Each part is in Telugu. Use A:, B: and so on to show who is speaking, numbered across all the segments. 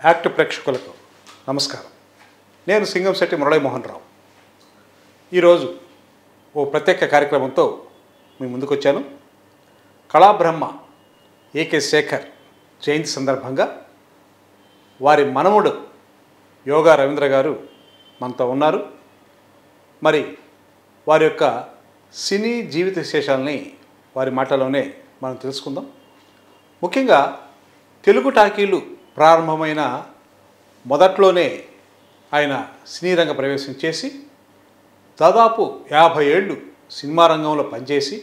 A: యాక్ట్ ప్రేక్షకులకు నమస్కారం నేను సింగంశెట్టి మురళీమోహన్ రావు ఈరోజు ఓ ప్రత్యేక కార్యక్రమంతో మీ ముందుకు వచ్చాను కళాబ్రహ్మ ఏకే శేఖర్ జయంతి సందర్భంగా వారి మనముడు యోగా రవీంద్ర గారు మనతో ఉన్నారు మరి వారి యొక్క సినీ జీవిత విశేషాలని వారి మాటలోనే మనం తెలుసుకుందాం ముఖ్యంగా తెలుగు టాకీలు ప్రారంభమైన మొదట్లోనే ఆయన సినీ రంగ ప్రవేశం చేసి దాదాపు యాభై ఏళ్ళు సినిమా రంగంలో పనిచేసి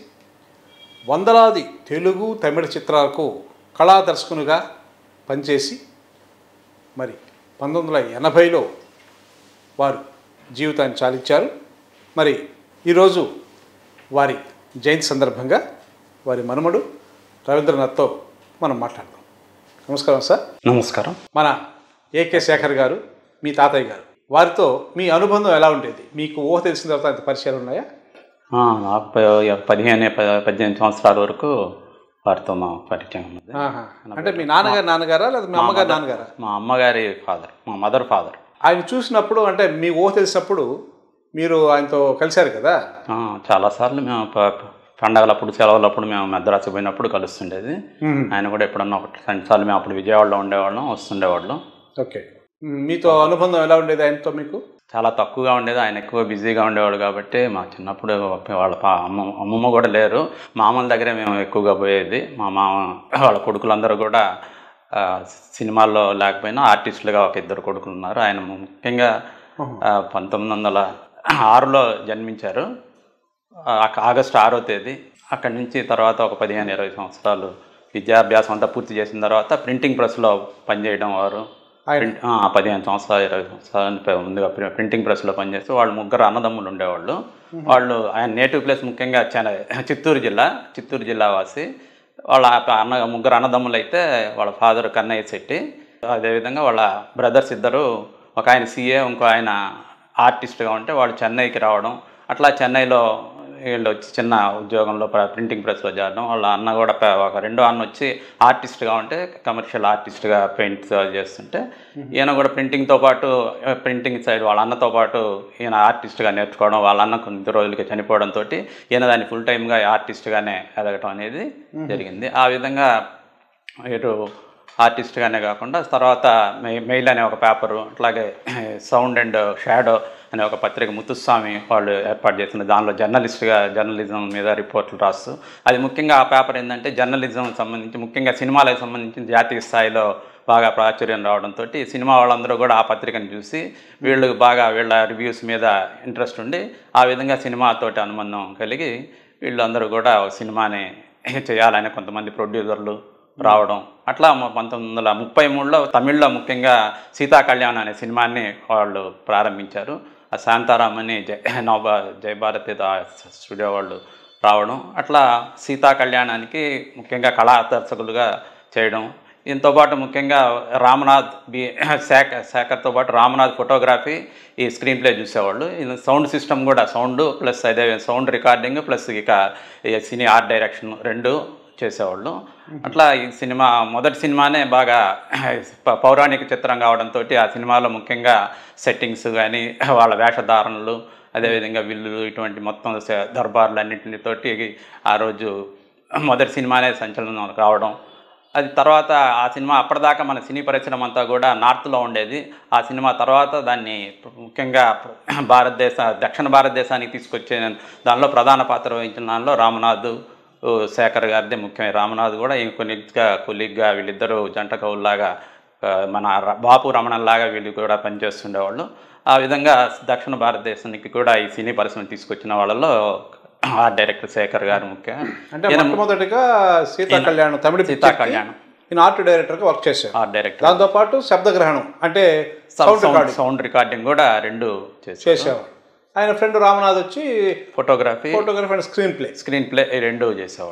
A: వందలాది తెలుగు తమిళ చిత్రాలకు కళా దర్శకునిగా పనిచేసి మరి పంతొమ్మిది వందల ఎనభైలో వారు జీవితాన్ని చాలించారు మరి ఈరోజు వారి జయంతి సందర్భంగా వారి మనుమడు రవీంద్రనాథ్తో మనం మాట్లాడదాం నమస్కారం సార్
B: నమస్కారం
A: మన ఏకే శేఖర్ గారు మీ తాతయ్య గారు వారితో మీ అనుబంధం ఎలా ఉండేది మీకు ఊహ తెలిసిన తర్వాత అంత పరిచయాలు ఉన్నాయా
B: ఆ, నాకు ప- పదిహేను ప- పద్దెనిమిది సంవత్సరాల వరకు వారితో మా పరిచయం ఉన్నది
A: ఆహా. అంటే మీ నాన్నగారు నాన్నగారా లేదా మీ అమ్మగారు నాన్నగారా
B: మా అమ్మగారి ఫాదర్ మా మదర్ ఫాదర్
A: ఆయన చూసినప్పుడు అంటే మీ ఊహ తెలిసినప్పుడు మీరు ఆయనతో కలిశారు కదా
B: చాలాసార్లు మేము ప- ప- పండగలప్పుడు సెలవులప్పుడు మేము మద్రాసు పోయినప్పుడు కలుస్తుండేది
A: మ్మ్.
B: ఆయన కూడా ఎప్పుడన్నా ఒకటి రెండు సార్లు మేము అప్పుడు విజయవాడలో ఉండేవాళ్ళం వస్తుండేవాళ్ళం
A: ఓకే మ్, మీతో అనుబంధం ఎలా ఉండేది ఆయనతో మీకు
B: చాలా తక్కువగా ఉండేది ఆయన ఎక్కువ బిజీగా ఉండేవాడు కాబట్టి మా చిన్నప్పుడు వాళ్ళ పా అమ్మ అమ్మమ్మ కూడా లేరు మామల దగ్గరే మేము ఎక్కువగా పోయేది మా మామ వాళ్ళ కొడుకులందరూ కూడా ఆ, సినిమాల్లో లేకపోయినా ఆర్టిస్టులుగా ఒక ఇద్దరు కొడుకులు ఉన్నారు ఆయన ముఖ్యంగా ఆ, పంతొమ్మిది వందల ఆరులో జన్మించారు ఆ, ఆగస్టు ఆరో తేదీ అక్కడి నుంచి తర్వాత ఒక పదిహేను ఇరవై సంవత్సరాలు విద్యాభ్యాసం అంతా పూర్తి చేసిన తర్వాత ప్రింటింగ్ ప్రెస్లో పనిచేయడం వారు
A: ఆయన
B: ప్రింట్ ఆ, పదిహేను సంవత్సరాలు ఇరవై సంవత్సరాలు పై- ముందుగా ప్రి- ప్రింటింగ్ ప్రెస్లో పనిచేస్తూ వాళ్ళు ముగ్గురు అన్నదమ్ములు ఉండేవాళ్ళు వాళ్ళు ఆయన నేటివ్ ప్లేస్ ముఖ్యంగా చెన్నై చిత్తూరు జిల్లా చిత్తూరు జిల్లా వాసి వాళ్ళ ఆ అన్న ముగ్గురు అన్నదమ్ములు అయితే వాళ్ళ ఫాదర్ కన్నయ్య శెట్టి అదేవిధంగా వాళ్ళ బ్రదర్స్ ఇద్దరు ఒక ఆయన సీఏ ఇంకో ఆయన ఆర్టిస్ట్గా ఉంటే వాళ్ళు చెన్నైకి రావడం అట్లా చెన్నైలో వీళ్ళు వచ్చి చిన్న ఉద్యోగంలో ప్ర- ప్రింటింగ్ ప్రెస్లో చేరడం వాళ్ళ అన్న కూడా ప- ఒక రెండో అన్న వచ్చి ఆర్టిస్ట్గా ఉంటే కమర్షియల్ ఆర్టిస్ట్గా పెయింట్ చేస్తుంటే ఈయన కూడా ప్రింటింగ్తో పాటు ఆ, ప్రింటింగ్ సైడ్ వాళ్ళ అన్నతో పాటు ఈయన ఆర్టిస్ట్గా నేర్చుకోవడం వాళ్ళ అన్న కొద్ది రోజులకి చనిపోవడంతో ఈయన దాన్ని ఫుల్ టైమ్గా ఆర్టిస్ట్గానే ఎదగటం అనేది జరిగింది ఆ విధంగా ఇటు ఆర్టిస్ట్గానే కాకుండా తర్వాత మెయి మెయిల్ అనే ఒక పేపరు అట్లాగే సౌండ్ అండ్ షాడో అనే ఒక పత్రిక ముత్తుస్వామి వాళ్ళు ఏర్పాటు చేసిన దానిలో జర్నలిస్ట్గా జర్నలిజం మీద రిపోర్ట్లు రాస్తూ అది ముఖ్యంగా ఆ పేపర్ ఏంటంటే జర్నలిజం సంబంధించి ముఖ్యంగా సినిమాలకు సంబంధించి జాతీయ స్థాయిలో బాగా ప్రాచుర్యం రావడంతో సినిమా వాళ్ళందరూ కూడా ఆ పత్రికను చూసి వీళ్ళు బాగా వీళ్ళ రివ్యూస్ మీద ఇంట్రెస్ట్ ఉండి ఆ విధంగా సినిమాతోటి అనుబంధం కలిగి వీళ్ళందరూ కూడా ఒక సినిమాని చేయాలని కొంతమంది ప్రొడ్యూసర్లు రావడం అట్లా మ- పంతొమ్మిది వందల ముప్పై మూడులో తమిళ్లో ముఖ్యంగా సీతా కళ్యాణ్ అనే సినిమాని వాళ్ళు ప్రారంభించారు ఆ శాంతారాం అని జయ నవ జయభారతి దా- స్టూడియో వాళ్ళు రావడం అట్లా సీతా కళ్యాణానికి ముఖ్యంగా కళా దర్శకులుగా చేయడం దీంతో పాటు ముఖ్యంగా రామనాథ్ బి శేఖర్ శేఖర్తో పాటు రామనాథ్ ఫోటోగ్రఫీ ఈ స్క్రీన్ ప్లే చూసేవాళ్ళు ఇది సౌండ్ సిస్టమ్ కూడా సౌండ్ ప్లస్ అదే సౌండ్ రికార్డింగ్ ప్లస్ ఇక ఈ సినీ ఆర్ట్ డైరెక్షన్ రెండు చేసేవాళ్ళు అట్లా ఈ సినిమా మొదటి సినిమానే బాగా ప- పౌరాణిక చిత్రం కావడంతో ఆ సినిమాలో ముఖ్యంగా సెట్టింగ్స్ కానీ వాళ్ళ వేషధారణలు అదేవిధంగా విల్లులు ఇటువంటి మొత్తం స- దర్బార్లు అన్నింటితోటి ఆ రోజు మొదటి సినిమానే సంచలనం కావడం అది తర్వాత ఆ సినిమా అప్పటిదాకా మన సినీ పరిశ్రమ అంతా కూడా నార్త్లో ఉండేది ఆ సినిమా తర్వాత దాన్ని ముఖ్యంగా భారతదేశ దక్షిణ భారతదేశానికి తీసుకొచ్చే దానిలో ప్రధాన పాత్ర వహించిన దానిలో రామనాథ్ ఓ, శేఖర్ గారిదే ముఖ్యమైన రామనాథ్ కూడా ఈ కొన్నిగా కొలిగ్గా వీళ్ళిద్దరూ జంట కవుల్లాగా ఆ, మన ర- బాపు రమణల్లాగా వీళ్ళు కూడా పనిచేస్తుండేవాళ్ళు ఆ విధంగా దక్షిణ భారతదేశానికి కూడా ఈ సినీ పరిశ్రమ తీసుకొచ్చిన వాళ్ళలో ఆర్ట్ డైరెక్టర్ శేఖర్ గారు ముఖ్య
A: అంటే మొట్టమొదటిగా సీతా కళ్యాణ్ తమిళ
B: సీతా
A: పిక్చర్కి
B: కళ్యాణం
A: ఈయన ఆర్ట్ డైరెక్టర్గా వర్క్ చేశారు
B: ఆర్ట్ డైరెక్టర్
A: దాంతోపాటు శబ్దగ్రహణం అంటే సౌండ్ రికార్డింగ్
B: సౌండ్ రికార్డింగ్ కూడా రెండు చేశారు
A: చేసేవాడు ఆయన ఫ్రెండ్ రామనాథ్ వచ్చి
B: photography
A: photography and screenplay
B: screenplay ఈ రెండు చేసేవాళ్ళు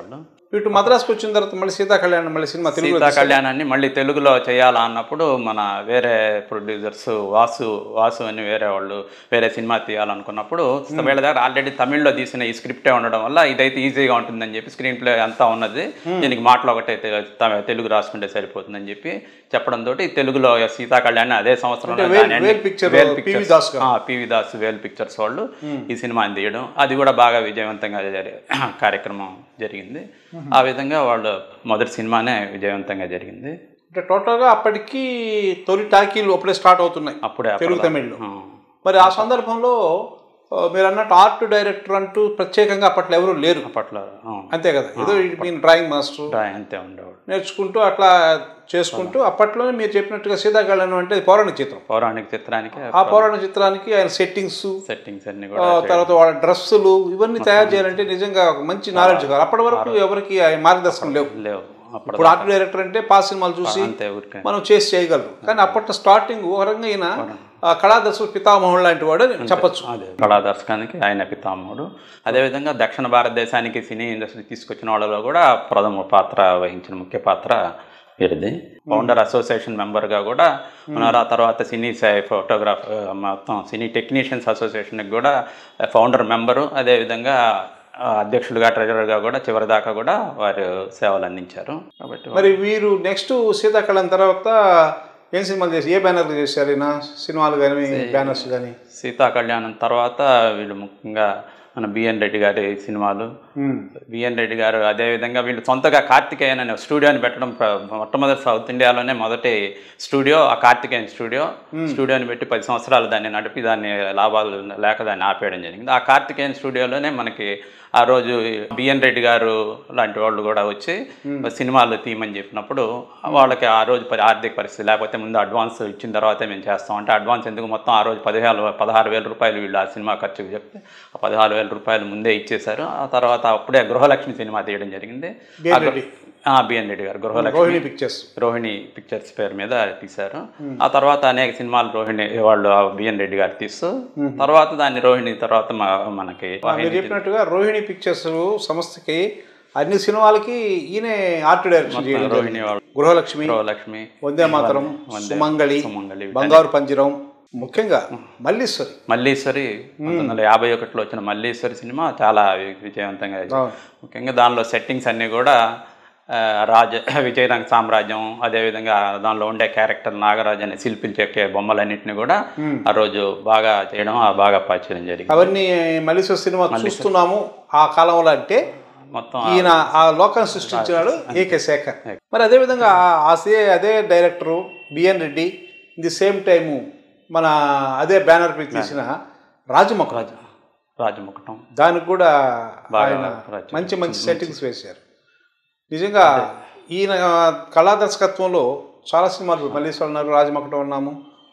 A: ఇటు మద్రాసుకు వచ్చిన తర్వాత మళ్ళీ సీతా కళ్యాణ్ మళ్ళీ సినిమా తెలుగులో
B: సీతా కళ్యాణాన్ని మళ్ళీ తెలుగులో చేయాలా అన్నప్పుడు మన వేరే ప్రొడ్యూసర్స్ వాసు వాసు అని వేరే వాళ్ళు వేరే సినిమా తీయాలనుకున్నప్పుడు వీళ్ళ దగ్గర ఆల్రెడీ తమిళ్లో తీసిన ఈ స్క్రిప్టే ఉండడం వల్ల ఇదైతే ఈజీగా ఉంటుందని చెప్పి స్క్రీన్ ప్లే అంతా ఉన్నది దీనికి మాటలు ఒకటే తె- త- తెలుగు రాసుకుంటే సరిపోతుందని చెప్పి చెప్పడంతో తెలుగులో సీతా కళ్యాణ్ అదే సంవత్సరంలో
A: వేల్-
B: దాని అన్ని-
A: Vel picture
B: Vel
A: PV
B: pictures-
A: Das గారు.
B: ఆ, పివి దాస్ వేల్ పిక్చర్స్ వాళ్ళు ఈ సినిమాని తీయడం అది కూడా బాగా విజయవంతంగా జరి కార్యక్రమం జరిగింది ఆ విధంగా వాళ్ళు మొదటి సినిమానే విజయవంతంగా జరిగింది
A: అంటే టోటల్గా అప్పటికి తొలి టాకీలు అప్పుడే స్టార్ట్ అవుతున్నాయి
B: అప్పుడే
A: తెలుగు
B: అప్పట్లో-
A: తమిళ్లో
B: ఆ,
A: మరి ఆ సందర్భంలో ఆ, మీరు అన్నట్టు ఆర్ట్ డైరెక్టర్ అంటూ ప్రత్యేకంగా అప్పట్లో ఎవరు లేరు
B: అప్పట్లో ఆ,
A: అంతే కదా ఏదో మీ డ్రాయింగ్ మాస్టర్
B: డ్రా- అంతే ఉండేవాడు
A: నేర్చుకుంటూ అట్లా చేసుకుంటూ అప్పట్లోనే మీరు చెప్పినట్టుగా సీతాకళ్యాణం అంటే అది పౌరాణిక చిత్రం
B: పౌరాణిక చిత్రానికి
A: ఆ పౌరాణిక చిత్రానికి ఆయన సెట్టింగ్స్
B: సెట్టింగ్స్ అన్ని
A: ఆ,
B: కూడా
A: తర్వాత వాళ్ళ డ్రెస్సులు ఇవన్నీ తయారు చేయాలంటే నిజంగా ఒక మంచి నాలెడ్జ్ కావాలి అప్పటి వరకు ఎవరికి ఆ మార్గదర్శనం లేవు
B: లేవు అప్పుడు
A: ఇప్పుడు ఆర్ట్ డైరెక్టర్ అంటే పాత సినిమాలు చూసి
B: అంతే ఊరికే
A: మనం చేసి చేయగలరు కానీ అప్పట్లో స్టార్టింగ్ ఒక రకంగా ఈయన ఆ, కళాదర్శకుడు పితామహుడు లాంటి వాడు అని చెప్పొచ్చు
B: అదే కళాదర్శకానికి ఆయన పితామహుడు అదేవిధంగా దక్షిణ భారతదేశానికి సినీ ఇండస్ట్రీ తీసుకొచ్చిన వాళ్ళలో కూడా ప్రథమ పాత్ర వహించిన ముఖ్య పాత్ర వీరిది ఫౌండర్ అసోసియేషన్ మెంబర్గా కూడా ఉన్నారు ఆ తర్వాత సినీ ఫోటోగ్రాఫ్ మొత్తం సినీ టెక్నీషియన్స్ అసోసియేషన్కి కూడా ఫౌండర్ మెంబరు అదేవిధంగా ఆ, అధ్యక్షులుగా ట్రెజరర్గా కూడా చివరిదాకా కూడా వారు సేవలు అందించారు కాబట్టి
A: మరి వీరు నెక్స్ట్ సీతాకళం తర్వాత ఏం సినిమాలు చేసి ఏ బ్యానర్లు చేశారు ఈయన సినిమాలు కానీ బ్యానర్స్ కానీ
B: సీతా కళ్యాణం తర్వాత వీళ్ళు ముఖ్యంగా మన బిఎన్ రెడ్డి గారి సినిమాలు బిఎన్ రెడ్డి గారు అదేవిధంగా వీళ్ళు సొంతగా కార్తికేయన్ అనే స్టూడియోని పెట్టడం ప్ర- మొట్టమొదటి సౌత్ ఇండియాలోనే మొదటి స్టూడియో ఆ కార్తికేయన్ స్టూడియో స్టూడియోని పెట్టి పది సంవత్సరాలు దాన్ని నడిపి దాన్ని లాభాలు లేక దాన్ని ఆపేయడం జరిగింది ఆ కార్తికేయన్ స్టూడియోలోనే మనకి ఆ రోజు బిఎన్ రెడ్డి గారు లాంటి వాళ్ళు కూడా వచ్చి సినిమాలు తీయమని చెప్పినప్పుడు వాళ్ళకి ఆ రోజు పరి- ఆర్థిక పరిస్థితి లేకపోతే ముందు అడ్వాన్స్ ఇచ్చిన తర్వాతే మేము చేస్తాం అంటే అడ్వాన్స్ ఎందుకు మొత్తం ఆ రోజు పదివేలు పదహారు వేల రూపాయలు వీళ్ళు ఆ సినిమా ఖర్చుకు చెప్తే ఆ పదహారు వేల రూపాయలు ముందే ఇచ్చేశారు ఆ తర్వాత అప్పుడే గృహలక్ష్మి సినిమా తీయడం జరిగింది
A: బిఎన్ రెడ్డి
B: ఆ, బిఎన్ రెడ్డి గారు గృహలక్ష్మి
A: రోహిణి పిక్చర్స్
B: రోహిణి పిక్చర్స్ పేరు మీద తీశారు ఆ తర్వాత అనేక సినిమాలు రోహిణి వాళ్ళు ఆ బిఎన్ రెడ్డి గారు తీస్తూ తర్వాత దాన్ని రోహిణి తర్వాత మా- మనకి
A: మీరు చెప్పినట్టుగా రోహిణి పిక్చర్స్ సంస్థకి అన్ని సినిమాలకి ఈయనే ఆర్ట్ డైరెక్షన్ చేయడం
B: రోహిణి వాళ్ళు
A: గృహలక్ష్మి
B: గృహలక్ష్మి
A: వందే మాతరం సుమంగళి
B: సుమంగళి
A: బంగారు పంజరం ముఖ్యంగా మల్లీశ్వరి
B: మల్లీశ్వరి పంతొమ్మిది వందల యాభై ఒకటిలో వచ్చిన మల్లీశ్వరి సినిమా చాలా వి- విజయవంతంగా
A: అవును.
B: ముఖ్యంగా దానిలో సెట్టింగ్స్ అన్నీ కూడా ఆ, రాజ విజయరంగ సామ్రాజ్యం అదేవిధంగా దానిలో ఉండే క్యారెక్టర్ నాగరాజు అనే శిల్పిలు చెక్కే బొమ్మలన్నింటినీ కూడా ఆ రోజు బాగా చేయడం ఆ బాగా పరిచయం జరిగింది
A: అవన్నీ మల్లీశ్వరి సినిమా చూస్తున్నాము ఆ కాలంలో అంటే
B: మొత్తం
A: ఈయన ఆ లోకాన్ని సృష్టించినాడు ఏకే శేఖర్ మరి అదేవిధంగా ఆ- ఆ సే అదే director BN Reddy the same time మన అదే బ్యానర్ పై తీసిన రాజమొక్క
B: రాజ రాజముకుటం
A: దానికి కూడా
B: బాగా
A: ఆయన
B: రచన-
A: మంచి మంచి సెట్టింగ్స్ వేశారు నిజంగా ఈయన కళా దర్శకత్వంలో చాలా సినిమాలు మల్లీశ్వరం ఉన్నారు రాజమొక్కటం ఉన్నాము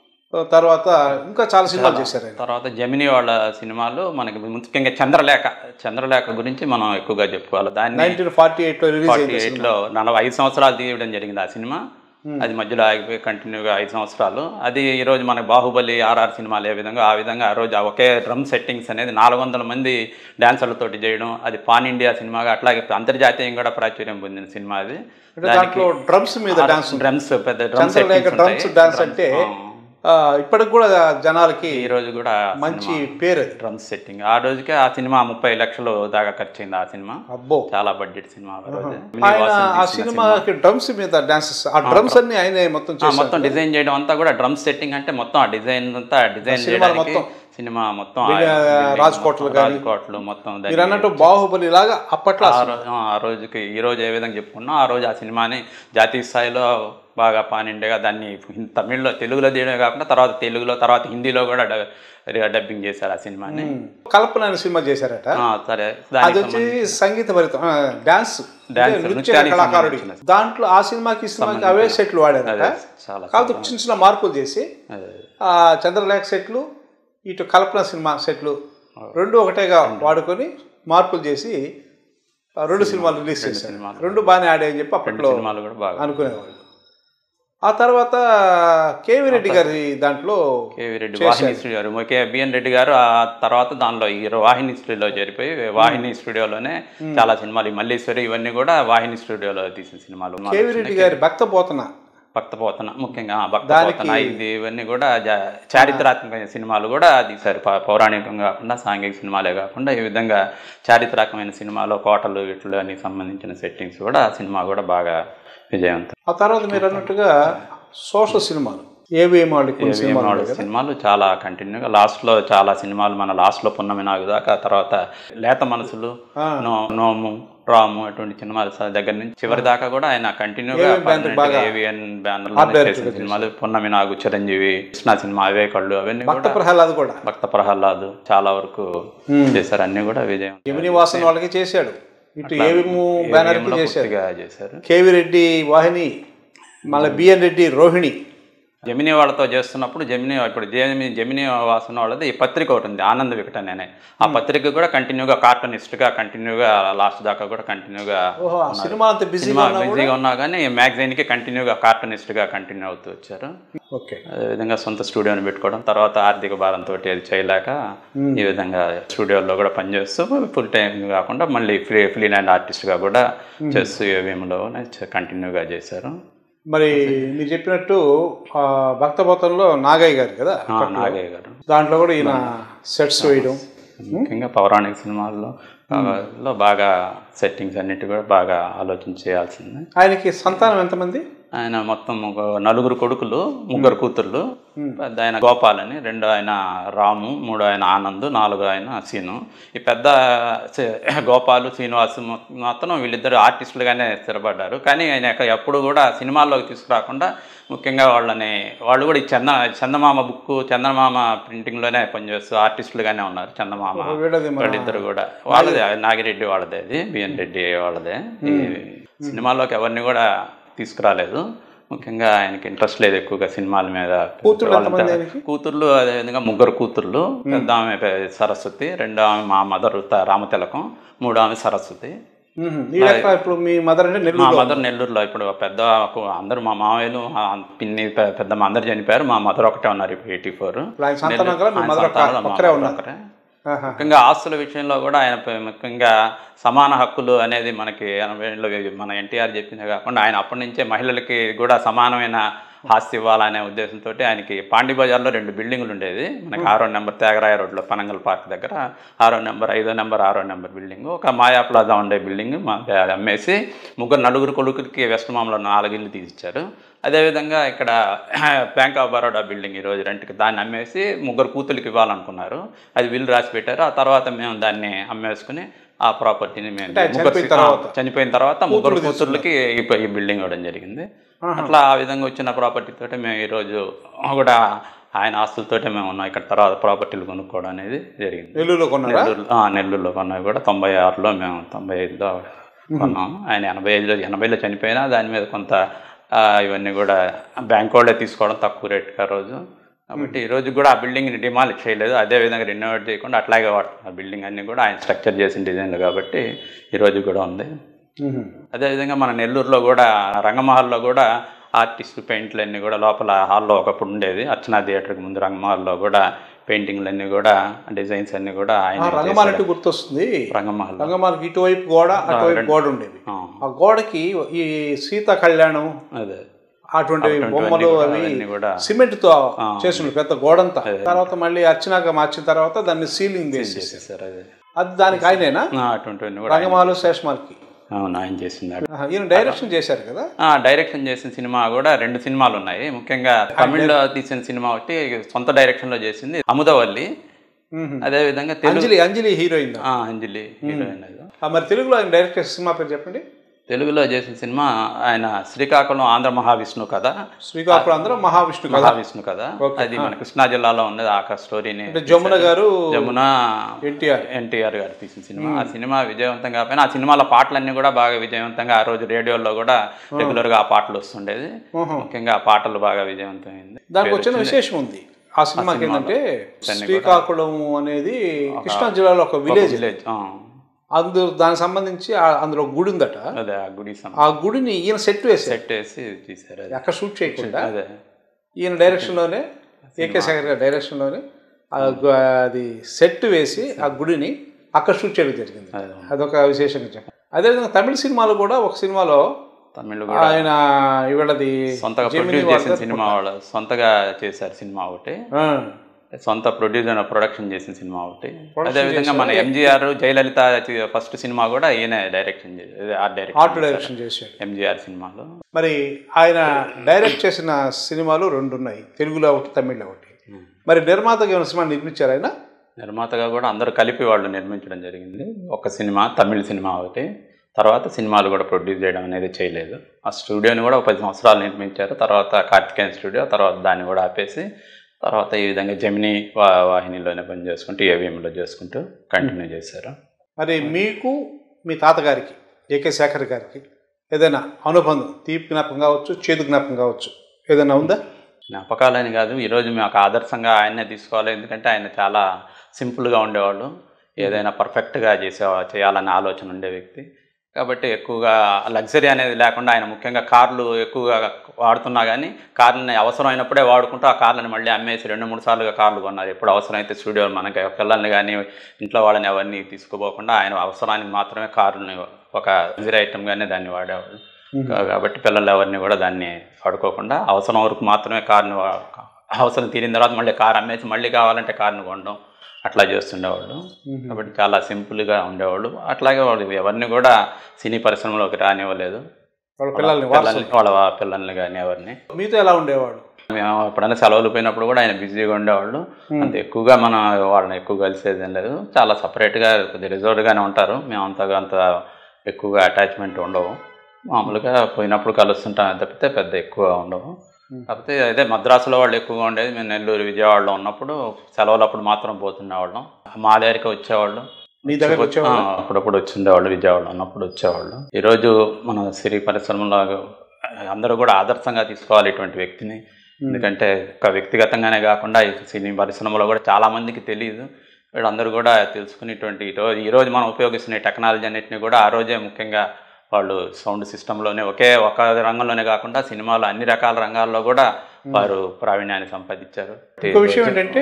A: తర్వాత ఇంకా చాలా సినిమాలు చేశారు ఆయన
B: తర్వాత జమినీ వాళ్ళ సినిమాలు మనకి ముఖ్యంగా చంద్రలేఖ చంద్రలేఖ గురించి మనం ఎక్కువగా చెప్పుకోవాలి దాన్ని
A: నైన్టీన్ ఫార్టీ ఎయిట్లో రిలీజ్
B: ఫార్టీ
A: అయింది
B: ఎయిట్లో నలభై ఐదు సంవత్సరాలు తీయడం జరిగింది ఆ సినిమా అది మధ్యలో ఆగిపోయి కంటిన్యూగా ఐదు సంవత్సరాలు అది ఈ రోజు మనకి బాహుబలి ఆర్ఆర్ సినిమాలు ఏ విధంగా ఆ విధంగా ఆ రోజు ఆ ఒకే డ్రమ్ సెట్టింగ్స్ అనేది నాలుగు వందల మంది డాన్సర్లతోటి చేయడం అది పాన్ ఇండియా సినిమాగా అట్లాగే అంతర్జాతీయంగా కూడా ప్రాచుర్యం పొందిన సినిమా అది
A: అంటే దాంట్లో డ్రమ్స్ మీద డాన్స్
B: డ్రమ్స్ పెద్ద డ్రమ్
A: చంద్రలేఖ డ్రమ్స్ డాన్స్ అంటే ఆ, ఇప్పటికి కూడా జనాలకి
B: ఈ రోజు కూడా
A: మంచి పేరు అది
B: డ్రమ్స్ సెట్టింగ్ ఆ రోజుకే ఆ సినిమా ముప్పై లక్షలు దాకా ఖర్చు అయింది ఆ సినిమా
A: అబ్బో
B: చాలా బడ్జెట్ సినిమా ఆ రోజు
A: ఆయన ఆ సినిమాకి డ్రమ్స్ మీద డాన్సెస్ ఆ డ్రమ్స్ అన్ని ఆయనే మొత్తం
B: ఆ,
A: చేశారు
B: మొత్తం డిజైన్ చేయడం అంతా కూడా డ్రమ్ సెట్టింగ్ అంటే మొత్తం ఆ డిజైన్ అంతా డిజైన్ చేయడానికి
A: మొత్తం.
B: సినిమా మొత్తం ఆ
A: బిల్డింగ్,
B: బిల్డింగ్
A: రాజ్కోట్లు
B: మొత్తం, రాజ్కోట్లు మొత్తం దాన్ని
A: మీరు అన్నట్టు బాహుబలి లాగా అప్పట్లో
B: ఆ రో- ఆ, ఆ రోజుకి ఈ రోజు ఏ విధంగా చెప్పుకున్నా ఆ రోజు ఆ సినిమాని జాతీయ స్థాయిలో బాగా పానిండేగా దాన్ని హిం- తమిళ్లో తెలుగులో తీయడమే కాకుండా తర్వాత తెలుగులో తర్వాత హిందీలో కూడా డ- డబ్బింగ్ చేశారు ఆ సినిమాని
A: కల్పన అనే సినిమా చేశారట
B: ఆ, సరే
A: అది
B: దానికి
A: వచ్చి సంగీత భరితం ఆ, డాన్స్
B: డాన్స్,
A: అంటే నృత్య
B: నృత్యానికి
A: కళాకారుడి
B: సంబంధించిన
A: దాంట్లో ఆ సినిమాకి ఈ సినిమాకి అవే సెట్లు వాడారట
B: చాలా
A: కాకపోతే చిన్న చిన్న మార్పులు చేసి
B: అదే.
A: ఆ చంద్రలేఖ సెట్లు ఇటు కల్పన సినిమా సెట్లు రెండు ఒకటేగా వాడుకొని మార్పులు చేసి ఆ రెండు సినిమాలు రిలీజ్ చేశారు
B: సినిమాలు.
A: రెండు బాగానే ఆడాయని చెప్పి అప్పట్లో
B: సినిమాలు కూడా బాగా
A: అనుకునేవాళ్ళు ఆ తర్వాత కేవీ రెడ్డి గారి దాంట్లో
B: కేవీ రెడ్డి వాహిని స్టూడియో గారు ఓకే బిఎన్ రెడ్డి గారు ఆ తర్వాత దానిలో ఈ వాహిని స్టూడియోలో చేరిపోయి వాహిని స్టూడియోలోనే చాలా సినిమాలు ఈ మల్లీశ్వరి ఇవన్నీ కూడా వాహిని స్టూడియోలో తీసిన సినిమాలు
A: కేవీ రెడ్డి గారి భక్త పోతన
B: భక్తపోతన ముఖ్యంగా ఆ భక్తపోతన ఇది ఇవన్నీ కూడా జా- చారిత్రాత్మకమైన సినిమాలు కూడా తీశారు ప- పౌరాణికంగా కాకుండా సాంఘిక సినిమాలే కాకుండా ఈ విధంగా చారిత్రాత్మకమైన సినిమాలో కోటలు ఇట్లు అని సంబంధించిన సెట్టింగ్స్ కూడా ఆ సినిమా కూడా బాగా విజయవంతం
A: ఆ తర్వాత మీరు అన్నట్టుగా సోషల్ సినిమాలు ఏవిఎం వాళ్ళు కొన్ని సినిమాలు
B: వాళ్ళ సినిమాలు చాలా కంటిన్యూగా లాస్ట్లో చాలా సినిమాలు మన లాస్ట్లో పున్నమి నాగు దాకా తర్వాత లేత మనసులు నో నోము రాము అటువంటి సినిమాల స- దగ్గర నుంచి చివరి దాకా కూడా ఆయన కంటిన్యూగా ఏవిఎన్ బ్యానర్ చేసిన సినిమాలు పున్నమి నాగు చిరంజీవి కృష్ణ సినిమా అవే కళ్ళు అవన్నీ కూడా
A: ప్రహ్లాద్ కూడా
B: భక్త ప్రహ్లాద్ చాలా వరకు చేశారు అన్ని కూడా విజయం
A: యముని వాసన్ వాళ్ళకి చేశాడు ఇటు ఏవిఎం బ్యానర్ కి చేశాడు
B: పూర్తిగా చేశారు
A: కేవీ రెడ్డి వాహిని మళ్ళీ బిఎన్ రెడ్డి రోహిణి
B: జమినీ వాళ్ళతో చేస్తున్నప్పుడు జమినీ ఇప్పుడు జమిని జమినీ వాసన వాళ్ళది ఈ పత్రిక ఒకటి ఉంది ఆనంద్ వికటన్ అనే ఆ పత్రిక కూడా కంటిన్యూగా కార్టూనిస్ట్గా కంటిన్యూగా లాస్ట్ దాకా కూడా కంటిన్యూగా
A: ఓహో ఆ సినిమా అంత బిజీగా
B: సినిమా బిజీగా ఉన్నా కానీ మ్యాగజైన్కి కంటిన్యూగా కార్టూనిస్ట్గా కంటిన్యూ అవుతూ వచ్చారు
A: ఓకే
B: అదేవిధంగా సొంత స్టూడియోని పెట్టుకోవడం తర్వాత ఆర్థిక భారంతో అది చేయలేక ఈ విధంగా స్టూడియోలో కూడా పనిచేస్తూ ఫుల్ టైం కాకుండా మళ్ళీ ఫ్రీ ఫ్రీ ల్యాండ్ ఆర్టిస్ట్గా కూడా చేస్తూ ఏవిఎంలో కంటిన్యూగా చేశారు
A: మరి మీరు చెప్పినట్టు ఆ భక్తపోతంలో నాగయ్య గారు కదా
B: ఆ, నాగయ్య గారు
A: దాంట్లో కూడా ఈయన సెట్స్ వేయడం
B: ముఖ్యంగా పౌరాణిక సినిమాల్లో ఆ, లో బాగా సెట్టింగ్స్ అన్నిటి కూడా బాగా ఆలోచన చేయాల్సిందే
A: ఆయనకి సంతానం ఎంతమంది
B: ఆయన మొత్తం ఒక నలుగురు కొడుకులు ముగ్గురు కూతుర్లు పెద్ద ఆయన గోపాల్ అని రెండు ఆయన రాము మూడు ఆయన ఆనంద్ నాలుగు ఆయన సీను ఈ పెద్ద సి- గోపాలు శ్రీనివాసు మొ- మాత్రం వీళ్ళిద్దరు ఆర్టిస్టులుగానే స్థిరపడ్డారు కానీ ఆయన ఎక్క- ఎప్పుడు కూడా సినిమాల్లోకి తీసుకురాకుండా ముఖ్యంగా వాళ్ళని వాళ్ళు కూడా ఈ చంద చందమామ బుక్ చందమామ ప్రింటింగ్లోనే పనిచేస్తూ ఆర్టిస్టులుగానే ఉన్నారు చందమామ
A: వీళ్ళది మన
B: వాళ్ళిద్దరు కూడా వాళ్ళదే నాగిరెడ్డి వాళ్ళదే అది బిఎన్ రెడ్డి వాళ్ళదే ఈ సినిమాల్లోకి ఎవరిని కూడా తీసుకురాలేదు ముఖ్యంగా ఆయనకి ఇంట్రెస్ట్ లేదు ఎక్కువగా సినిమాల మీద వాళ్ళంతా-
A: ఆయనకి?
B: కూతుర్లు అదేవిధంగా ముగ్గురు కూతుర్లు పెద్ద ఆమె పే- సరస్వతి రెండో ఆమె మా మదర్ రామతిలకం మూడో ఆమె సరస్వతి
A: మ్మ్. ఈవిడ ఎక్కడ ఇప్పుడు మీ మదర్ అంటే
B: మా
A: నెల్లూరు
B: మదర్ నెల్లూరులో ఇప్పుడు పెద్ద అందరూ మా మామయ్యలు మా పిన్ని పె- పెద్దమ్మ అందరు చనిపోయారు మా మదర్ ఒకటే ఉన్నారు ఇప్పుడు ఎయిటీ ఫోర్
A: ఇప్పుడు ఆయన సంతానం కదా మీ మదర్ ఒక్కరే ఉన్నారు ఆహా.
B: ముఖ్యంగా ఆస్తుల విషయంలో కూడా ఆయన ప- ముఖ్యంగా సమాన హక్కులు అనేది మనకి ఎనభైలో మన ఎన్టీఆర్ చెప్పిందే కాకుండా ఆయన అప్పటి నుంచే మహిళలకి కూడా సమానమైన ఆస్తి ఇవ్వాలనే ఉద్దేశంతో ఆయనకి పాండి బజార్లో రెండు బిల్డింగులు ఉండేది మనకి ఆరో నెంబర్ త్యాగరాయ రోడ్లో పనంగల్ పార్క్ దగ్గర ఆరో నెంబర్ ఐదో నెంబర్ ఆరో నెంబర్ బిల్డింగ్ ఒక మాయా ప్లాజా ఉండే బిల్డింగ్ మా అది అమ్మేసి ముగ్గురు నలుగురు కొడుకులకి వెస్ట్ మామలో నాలుగు ఇల్లు తీసిచ్చారు అదేవిధంగా ఇక్కడ బ్యాంక్ ఆఫ్ బరోడా బిల్డింగ్ ఈరోజు రెంట్కి దాన్ని అమ్మేసి ముగ్గురు కూతురికి ఇవ్వాలనుకున్నారు అది విల్లు రాసి పెట్టారు ఆ తర్వాత మేము దాన్ని అమ్మేసుకుని ఆ ప్రాపర్టీని మేము ముగ్గురు
A: చనిపోయిన తర్వాత.
B: చనిపోయిన తర్వాత ముగ్గురు కూతుర్లకి ఈ ప- ఈ బిల్డింగ్ ఇవ్వడం జరిగింది అట్లా ఆ విధంగా వచ్చిన ప్రాపర్టీ తోటి మేము ఈరోజు కూడా ఆయన ఆస్తులతోటే మేము ఉన్నాం ఇక్కడ తర్వాత ప్రాపర్టీలు కొనుక్కోవడం అనేది జరిగింది
A: నెల్లూరులో కొన్నారా
B: నెల్లూరు ఆ, నెల్లూరులో కొన్నవి కూడా తొంభై ఆరులో మేము తొంభై ఐదులో కొన్నాం ఆయన ఎనభై ఐదులో ఎనభైలో చనిపోయినా దాని మీద కొంత ఆ, ఇవన్నీ కూడా బ్యాంక్ వాళ్ళే తీసుకోవడం తక్కువ రేటుకి ఆ రోజు కాబట్టి ఈ రోజు కూడా ఆ బిల్డింగ్ని డిమాలిష్ చేయలేదు అదే విధంగా రెనోవేట్ చేయకుండా అట్లాగే వాడుతున్నారు ఆ బిల్డింగ్ అన్ని కూడా ఆయన స్ట్రక్చర్ చేసిన డిజైన్లు కాబట్టి ఈ రోజు కూడా ఉంది
A: మ్మ్.
B: అదేవిధంగా మన నెల్లూరులో కూడా రంగమహల్లో కూడా ఆర్టిస్ట్ పెయింట్లు అన్నీ కూడా లోపల హాల్లో ఒకప్పుడు ఉండేది అర్చనా థియేటర్కి ముందు రంగమహల్లో కూడా పెయింటింగ్లు అన్నీ కూడా డిజైన్స్ అన్నీ కూడా
A: ఆ
B: ఆయన
A: రంగమాలటి గుర్తొస్తుంది
B: రంగమహల్
A: రంగమాలకి ఇటువైపు గోడ అటువైపు గోడ ఉండేది
B: ఆ,
A: ఆ గోడకి ఈ సీత కళ్యాణం
B: అదే
A: అటువంటి బొమ్మలు
B: కూడా
A: అవి
B: అవన్నీ కూడా
A: సిమెంట్ తో చేసిన పెద్ద గోడంతా తర్వాత మళ్ళీ అర్చనాక మార్చిన తర్వాత దాన్ని సీలింగ్ వేసేసి
B: చేసేసారు అదే
A: అది దానికి ఆయనేనా
B: ఆ, అటువంటివన్నీ కూడా
A: రంగమాలు శేషమాలకి
B: అవును ఆయన చేసింది
A: ఆహా, ఈయన డైరెక్షన్ చేశారు కదా
B: ఆ, డైరెక్షన్ చేసిన సినిమా కూడా రెండు సినిమాలు ఉన్నాయి ముఖ్యంగా తమిళ్లో తీసిన సినిమా ఒకటి సొంత డైరెక్షన్లో చేసింది అముదవల్లి
A: మ్మ్.
B: అదేవిధంగా తెలుగు
A: అంజలి అంజలి హీరోయిన్
B: ఆ, అంజలి హీరోయిన్ అది.
A: మరి తెలుగులో ఆయన డైరెక్ట్ చేసిన సినిమా పేరు చెప్పండి
B: తెలుగులో చేసిన సినిమా ఆయన శ్రీకాకుళం ఆంధ్ర మహావిష్ణు కథ
A: శ్రీకాకుళం అందరూ మహావిష్ణు కదా
B: మహావిష్ణు కథ అది మన కృష్ణా జిల్లాలో ఉన్నది ఆ స్టోరీని
A: అంటే జమున గారు
B: జమున
A: ఎన్టీఆర్
B: ఎన్టీఆర్ గారు తీసిన సినిమా ఆ సినిమా విజయవంతం కాకపోయినా ఆ సినిమాలో పాటలన్నీ కూడా బాగా విజయవంతంగా ఆ రోజు రేడియోలో కూడా రెగ్యులర్ గా ఆ పాటలు వస్తుండేది ముఖ్యంగా ఆ పాటలు బాగా విజయవంతమైంది
A: దానికి వచ్చిన విశేషం ఉంది ఆ సినిమాకి ఏంటంటే శ్రీకాకుళం అనేది కృష్ణా జిల్లాలో ఒక విలేజ్
B: విలేజ్
A: ఆ అందు దానికి సంబంధించి ఆ- అందులో గుడి ఉందట
B: అదే ఆ గుడి సం-
A: ఆ గుడిని ఈయన సెట్ వేసారు
B: సెట్ వేసి తీశారు అది
A: ఎక్కడ షూట్ చేయకుండా
B: అదే
A: ఈయన డైరెక్షన్లోనే ఏకే శేఖర్ గారి డైరెక్షన్లోనే ఆ గు- అది సెట్ వేసి ఆ గుడిని అక్కడ షూట్ చేయడం జరిగింది
B: అదే.
A: అదొక విశేషంగా చెప్పాలి అదేవిధంగా తమిళ సినిమాలు కూడా ఒక సినిమాలో
B: తమిళ్ కూడా
A: ఆయన ఇవాళది
B: సొంతగా
A: జెమిని
B: ప్రొడ్యూస్ చేసిన
A: వాళ్ళ-
B: సినిమా వాళ్ళు సొంతగా చేశారు సినిమా ఒకటి
A: ఆ,
B: సొంత ప్రొడ్యూసర్ ప్రొడక్షన్ చేసిన సినిమా ఒకటి అదే విధంగా మన ఎంజీఆర్ జయలలిత ఫస్ట్ సినిమా కూడా ఈయన direction art
A: art
B: direction
A: direction చేశాడు
B: ఎంజీఆర్ సినిమాలో
A: మరి ఆయన డైరెక్ట్ చేసిన సినిమాలు రెండు ఉన్నాయి తెలుగులో ఒకటి తమిళ్లో ఒకటి మరి నిర్మాతగా ఏమైనా సినిమా నిర్మించారు ఆయన
B: నిర్మాతగా కూడా అందరూ కలిపి వాళ్ళు నిర్మించడం జరిగింది ఒక సినిమా తమిళ సినిమా ఒకటి తర్వాత సినిమాలు కూడా ప్రొడ్యూస్ చేయడం అనేది చేయలేదు ఆ స్టూడియోని కూడా ఒక పది సంవత్సరాలు నిర్మించారు తర్వాత కార్తికేయన్ స్టూడియో తర్వాత దాన్ని కూడా ఆపేసి తర్వాత ఈ విధంగా జమినీ వా వాహినిలోనే పని చేసుకుంటూ ఏవిఎంలో చేసుకుంటూ కంటిన్యూ చేశారు
A: మరి మీకు మీ తాతగారికి ఏకే శేఖర్ గారికి ఏదైనా అనుబంధం తీపి జ్ఞాపకం కావచ్చు చేదు జ్ఞాపకం కావచ్చు ఏదైనా ఉందా
B: జ్ఞాపకాలని కాదు ఈరోజు మేము ఒక ఆదర్శంగా ఆయన్నే తీసుకోవాలి ఎందుకంటే ఆయన చాలా సింపుల్గా ఉండేవాళ్ళు ఏదైనా పర్ఫెక్ట్గా చేసే చేయాలనే ఆలోచన ఉండే వ్యక్తి కాబట్టి ఎక్కువగా లగ్జరీ అనేది లేకుండా ఆయన ముఖ్యంగా కార్లు ఎక్కువగా వాడుతున్నా కానీ కార్లని అవసరం అయినప్పుడే వాడుకుంటూ ఆ కార్లను మళ్ళీ అమ్మేసి రెండు మూడు సార్లుగా కార్లు కొన్నారు ఎప్పుడు అవసరమైతే స్టూడియో మనకి పిల్లల్ని కానీ ఇంట్లో వాళ్ళని ఎవరిని తీసుకుపోకుండా ఆయన అవసరానికి మాత్రమే కార్లని ఒక లగ్జరీ ఐటమ్గానే దాన్ని వాడేవాళ్ళు కా- కాబట్టి పిల్లలు ఎవరిని కూడా దాన్ని వాడుకోకుండా అవసరం వరకు మాత్రమే కార్ని వా- అవసరం తీరిన తర్వాత మళ్ళీ కార్ అమ్మేసి మళ్ళీ కావాలంటే కార్ని కొనడం అట్లా చేస్తుండేవాళ్ళు కాబట్టి చాలా సింపుల్గా ఉండేవాళ్ళు అట్లాగే వాళ్ళు ఎవరిని కూడా సినీ పరిశ్రమలోకి రానివ్వలేదు
A: వాళ్ళ పిల్లల్ని వారసులు.
B: పిల్లల్ని వాళ్ళ వా- పిల్లల్ని కానీ ఎవరిని
A: మీతో ఎలా ఉండేవాడు
B: మేము ఎప్పుడైనా సెలవులు పోయినప్పుడు కూడా ఆయన బిజీగా ఉండేవాళ్ళు అంత ఎక్కువగా మనం వాళ్ళని ఎక్కువ కలిసేది ఏం లేదు చాలా సపరేట్గా కొద్దిగా రిజర్వ్డ్గానే ఉంటారు మేము అంతగా అంత ఎక్కువగా అటాచ్మెంట్ ఉండవు మామూలుగా పోయినప్పుడు కలుస్తుంటాం తప్పితే పెద్ద ఎక్కువ ఉండవు కాకపోతే అదే మద్రాసులో వాళ్ళు ఎక్కువగా ఉండేది మేము నెల్లూరు విజయవాడలో ఉన్నప్పుడు సెలవులప్పుడు మాత్రం పోతుండేవాళ్ళం మా దగ్గరికి వచ్చేవాళ్ళు
A: మీ దగ్గరకు వచ్చేవాళ్ళా?
B: ఆ, అప్పుడప్పుడు వచ్చిండేవాళ్ళు విజయవాడలో ఉన్నప్పుడు వచ్చేవాళ్ళు ఈరోజు మన సిరి పరిశ్రమలో అందరూ కూడా ఆదర్శంగా తీసుకోవాలి ఇటువంటి వ్యక్తిని ఎందుకంటే ఒక వ్యక్తిగతంగానే కాకుండా ఈ సినీ పరిశ్రమలో కూడా చాలా మందికి తెలియదు వీళ్ళందరూ కూడా తెలుసుకునేటువంటి ఈరోజు ఈరోజు మనం ఉపయోగిస్తున్న ఈ టెక్నాలజీ అన్నింటినీ కూడా ఆ రోజే ముఖ్యంగా వాళ్ళు సౌండ్ సిస్టంలోనే ఒకే ఒక రంగంలోనే కాకుండా సినిమాలో అన్ని రకాల రంగాల్లో కూడా వారు ప్రావీణ్యాన్ని సంపాదించారు
A: ఇంకో విషయం ఏంటంటే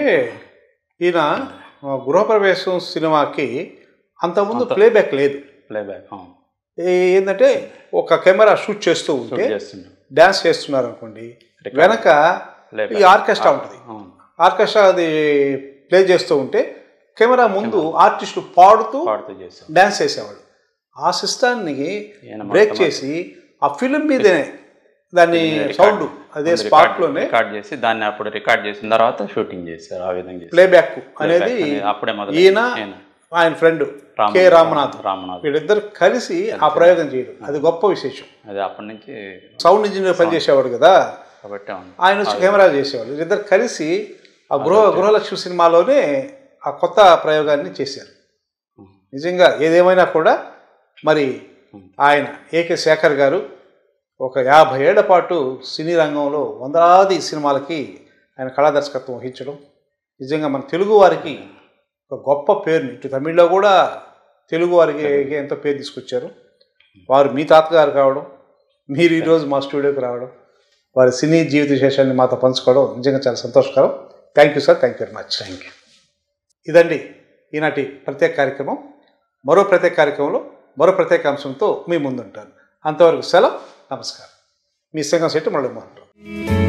A: ఈయన ఆ, గృహప్రవేశం సినిమాకి అంతకుముందు ప్లేబ్యాక్ లేదు
B: ప్లేబ్యాక్
A: ఏ- ఏంటంటే ఒక కెమెరా షూట్ చేస్తూ ఉంటే
B: చేస్తున్నాం
A: డ్యాన్స్ చేస్తున్నారు అనుకోండి వెనక
B: Playback.
A: ఈ ఆర్కెస్ట్రా ఉంటుంది
B: అవును.
A: ఆర్కెస్ట్రా అది ప్లే చేస్తూ ఉంటే కెమెరా ముందు ఆర్టిస్టులు పాడుతూ
B: పాడుతూ చేస్తాం
A: డ్యాన్స్ చేసేవాళ్ళు ఆ సిస్టాన్ని
B: ఈయన
A: బ్రేక్ చేసి ఆ ఫిలిం మీదనే దాన్ని సౌండ్ అదే స్పాట్లోనే
B: రికార్డ్ చేసి దాన్ని అప్పుడు రికార్డ్ చేసిన తర్వాత షూటింగ్ చేశారు ఆ విధంగా చేశారు.
A: ప్లేబ్యాక్ అనేది
B: అనేది అప్పుడే మొదలు
A: ఈయన ఆయన ఫ్రెండ్
B: రామ-
A: కె రామనాథ్
B: రామనాథ్
A: వీళ్ళిద్దరు కలిసి ఆ ప్రయోగం చేయడం అది గొప్ప విశేషం
B: అది అప్పటి నుంచి
A: సౌండ్ ఇంజనీర్ పనిచేసేవాడు కదా
B: కాబట్టి అవును.
A: ఆయన వచ్చి కెమెరా చేసేవాడు వీళ్ళిద్దరు కలిసి ఆ గృహ గృహలక్ష్మి సినిమాలోనే ఆ కొత్త ప్రయోగాన్ని చేశారు నిజంగా ఏదేమైనా కూడా మరి ఆయన ఏకే శేఖర్ గారు ఒక యాభై ఏళ్ల పాటు సినీ రంగంలో వందలాది సినిమాలకి ఆయన కళాదర్శకత్వం వహించడం నిజంగా మన తెలుగు వారికి ఒక గొప్ప పేరుని ఇటు తమిళ్లో కూడా తెలుగు వారికి ఎంతో పేరు తీసుకొచ్చారు వారు మీ తాతగారు కావడం మీరు ఈరోజు మా స్టూడియోకి రావడం వారి సినీ జీవిత విశేషాన్ని మాతో పంచుకోవడం నిజంగా చాలా సంతోషకరం thank you sir thank you very much thank you ఇదండి ఈనాటి ప్రత్యేక కార్యక్రమం మరో ప్రత్యేక కార్యక్రమంలో మరో ప్రత్యేక అంశంతో మీ ముందుంటాను అంతవరకు సెలవు నమస్కారం మీ సంఘం సెట్ మళ్ళీ మాట్లాడు